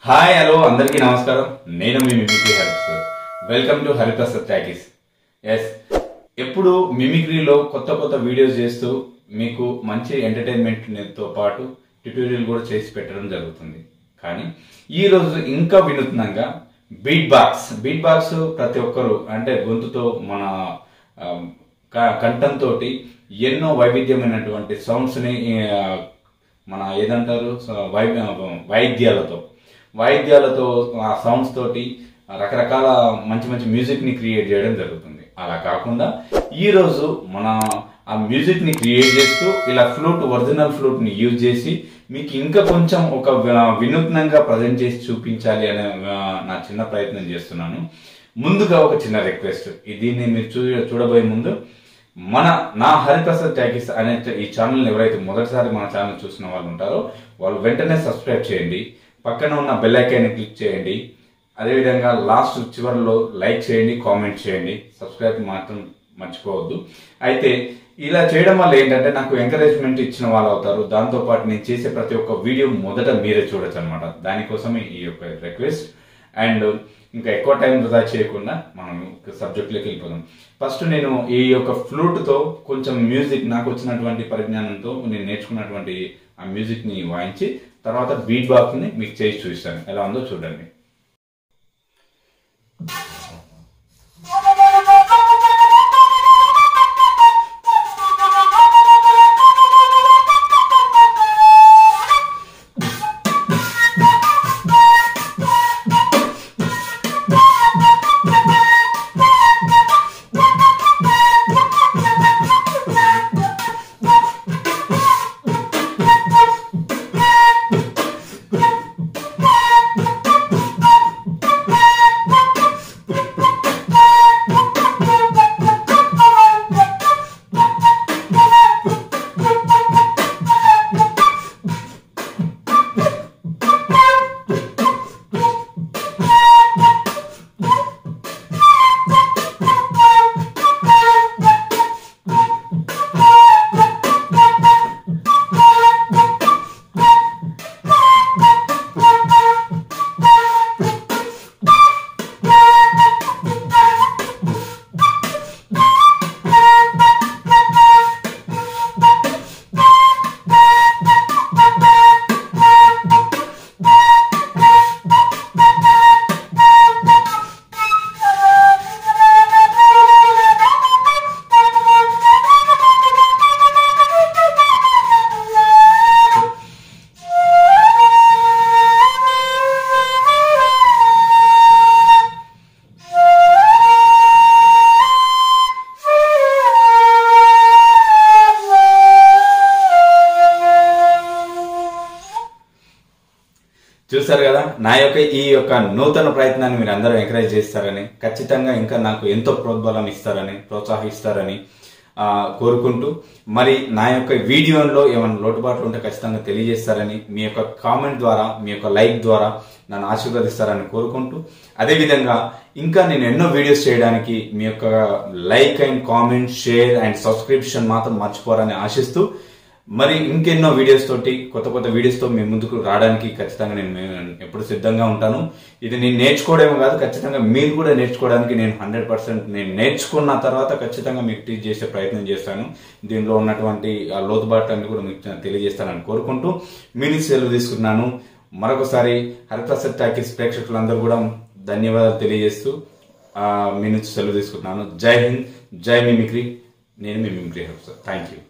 hi hello అందరికీ నమస్కారం నేను మీ మిమిక్రీ హరిప్స్ వెల్కమ్ టు హరిప్రసాద్ టాకీస్ ఎస్ ఎప్పుడు మిమిక్రీలో కొత్త కొత్త వీడియోస్ చేస్తూ మీకు మంచి ఎంటర్టైన్మెంట్తో పాటు ట్యూటోరియల్ కూడా చేసి పెట్టడం జరుగుతుంది కానీ ఈ రోజు ఇంకా వినూత్నంగా బీట్ బాక్స్ బీట్ బాక్స్ ప్రతి ఒక్కరు అంటే గొంతుతో మన ఆ, క- కంఠంతో ఎన్నో వైవిధ్యమైనటువంటి సౌండ్స్ని ఆ, మన ఏదంటారు స- వై వైద్యాలతో వాయిద్యాలతో ఆ సౌండ్స్ తోటి రకరకాల మంచి మంచి మ్యూజిక్ ని క్రియేట్ చేయడం జరుగుతుంది అలా కాకుండా ఈ రోజు మన ఆ మ్యూజిక్ ని క్రియేట్ చేస్తూ ఇలా ఫ్లూట్ ఒరిజినల్ ఫ్లూట్ ని యూజ్ చేసి మీకు ఇంకా కొంచెం ఒక వ- వినూత్నంగా ప్రజెంట్ చేసి చూపించాలి అనే ఆ, నా చిన్న ప్రయత్నం చేస్తున్నాను ముందుగా ఒక చిన్న రిక్వెస్ట్ దీన్ని మీరు చూ చూడబోయే ముందు మన నా హరిప్రసాద్ టాకీస్ అనే ఈ ఛానల్ ఎవరైతే మొదటిసారి మన ఛానల్ చూసిన వాళ్ళు ఉంటారో వాళ్ళు వెంటనే సబ్స్క్రైబ్ చేయండి పక్కన ఉన్న బెల్ ఐకాన్ని క్లిక్ చేయండి అదేవిధంగా లాస్ట్ చివరిలో లైక్ చేయండి కామెంట్ చేయండి సబ్స్క్రైబ్ మాత్రం మర్చిపోవద్దు అయితే ఇలా చేయడం వల్ల ఏంటంటే నాకు ఎంకరేజ్మెంట్ ఇచ్చిన వాళ్ళు అవుతారు దాంతో పాటు నేను చేసే ప్రతి ఒక్క వీడియో మొదట మీరే చూడొచ్చు అనమాట దానికోసమే ఈ యొక్క రిక్వెస్ట్ అండ్ ఇంకా ఎక్కువ టైం వృధా చేయకుండా మనం సబ్జెక్ట్లోకి వెళ్ళిపోదాం ఫస్ట్ నేను ఈ యొక్క ఫ్లూట్ తో కొంచెం మ్యూజిక్ నాకు వచ్చినటువంటి పరిజ్ఞానంతో నేను నేర్చుకున్నటువంటి ఆ మ్యూజిక్ ని వాయించి తర్వాత బీట్ బాక్స్ ని మీకు చేసి చూపిస్తాను ఎలా ఉందో చూడండి చూసారు కదా నా యొక్క ఈ యొక్క నూతన ప్రయత్నాన్ని మీరు అందరూ ఎంకరేజ్ చేస్తారని ఖచ్చితంగా ఇంకా నాకు ఎంతో ప్రోద్బలం ఇస్తారని ప్రోత్సహిస్తారని ఆ, కోరుకుంటూ మరి నా యొక్క వీడియోలో ఏమైనా లోటుపాట్లు ఉంటే ఖచ్చితంగా తెలియజేస్తారని మీ యొక్క కామెంట్ ద్వారా మీ యొక్క లైక్ ద్వారా నన్ను ఆశీర్వదిస్తారని కోరుకుంటూ అదేవిధంగా ఇంకా నేను ఎన్నో వీడియోస్ చేయడానికి మీ యొక్క like and comment share and subscription మాత్రం మర్చిపోరని ఆశిస్తూ మరి ఇంకెన్నో వీడియోస్ తోటి కొత్త కొత్త వీడియోస్ తో మీ ముందుకు రావడానికి ఖచ్చితంగా నేను మే- ఎప్పుడు సిద్ధంగా ఉంటాను ఇది నేను నేర్చుకోవడమే కాదు ఖచ్చితంగా మీరు కూడా నేర్చుకోవడానికి నేను హండ్రెడ్ పర్సెంట్ నేను నేర్చుకున్న తర్వాత ఖచ్చితంగా మీకు టీచ్ చేసే ప్రయత్నం చేస్తాను దీనిలో ఉన్నటువంటి ఆ లోతుబాట్లన్నీ కూడా మీకు తెలియజేస్తానని కోరుకుంటూ మీ నుంచి సెలవు తీసుకున్నాను మరొకసారి హరిప్రసాద్ టాకీస్ ప్రేక్షకులందరూ కూడా ధన్యవాదాలు తెలియజేస్తూ ఆ, మీ నుంచి సెలవు తీసుకుంటున్నాను జై హింద్ జై మిమిక్రీ నేను మీ మిమిక్రీ హరిప్రసాద్ థ్యాంక్ యూ